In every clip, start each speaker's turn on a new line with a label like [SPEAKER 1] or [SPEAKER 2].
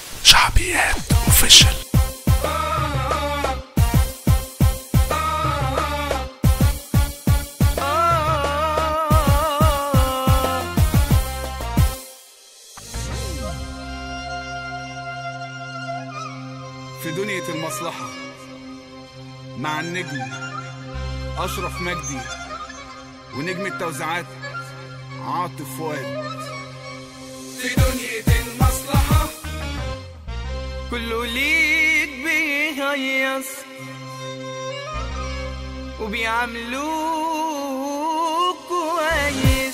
[SPEAKER 1] شعبيات اوفيشال
[SPEAKER 2] في دنيا المصلحة مع النجم أشرف مجدي ونجم التوزيعات عاطف فؤاد في دنيا المصلحة
[SPEAKER 3] كله ليك بيهيص وبيعملوك كويس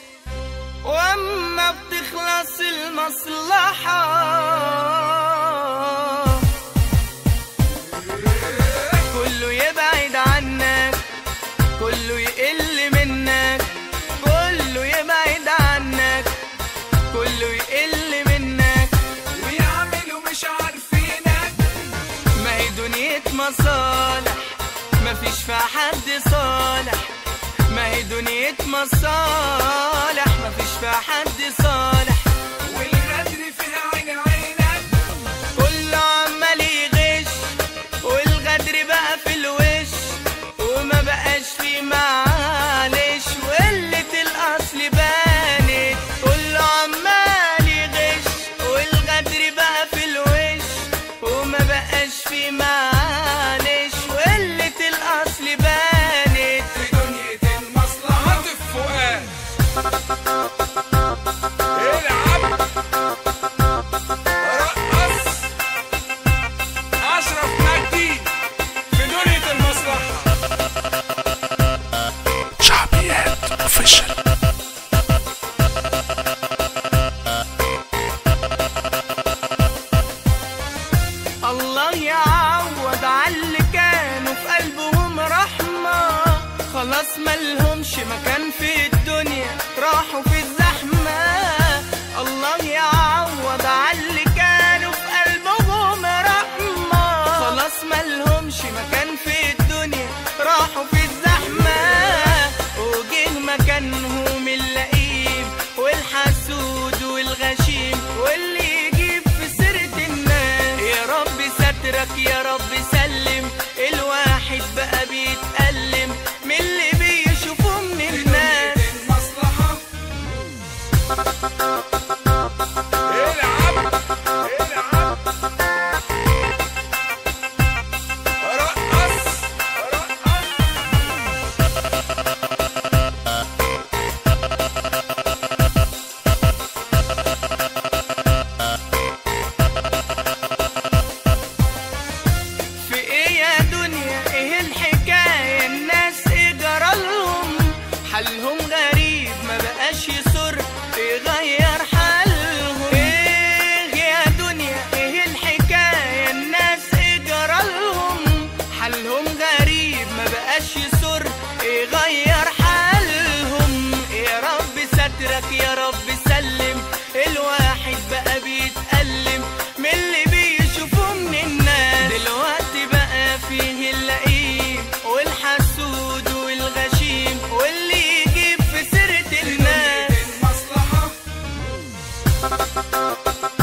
[SPEAKER 3] واما بتخلص المصلحة كله يبعد عنك كله يقل منك كله يبعد عنك كله يقل منك
[SPEAKER 2] ويعملوا مش عارفينك
[SPEAKER 3] ما هي دنيا مصالح ما فيش في حد صالح ما هي دنيا مصالح ما فيش في حد صالح
[SPEAKER 2] والغدر فيها عين عينك
[SPEAKER 3] كله عمال يغش والغدر بقى في الوش وما بقاش في معالش وقلة الأصل بانت كله عمال يغش والغدر بقى في الوش وما بقاش في معالش وقلة الأصل بانت
[SPEAKER 2] في دنيا المصلحة عاطف فؤاد العب رقص أشرف مجدي في دنيا المصلحة
[SPEAKER 1] شعبيات اوفيشال
[SPEAKER 3] الله يعوض على اللي كانوا في قلبهم رحمة خلاص ملهمش مكان في الدنيا راحوا في الزحمة الله يعوض على اللي كانوا في قلبهم رحمة خلاص ملهمش مكان في الدنيا راحوا في الزحمة وجه مكانهم اللئيم والحسود والغشيم واللي يجيب في سيرة الناس يا رب سترك يا رب سلم الواحد بقى بيتألم من اللي بيشوفه من الناس
[SPEAKER 2] المصلحة العب العب رقص رقص
[SPEAKER 3] في ايه يا دنيا ايه الحكاية الناس ايه جرالهم حالهم غريب ما بقاش يسر يغير حالهم ايه يا دنيا ايه الحكاية الناس ايه جرالهم حالهم غريب ما بقاش يسر يغير حالهم يا رب سترك يا رب سلم الواحد بقى بيتألم من اللي بيشوفه من الناس دلوقتي بقى فيه اللئيم والحسود والغشيم واللي يجيب في سيرة الناس
[SPEAKER 2] المصلحة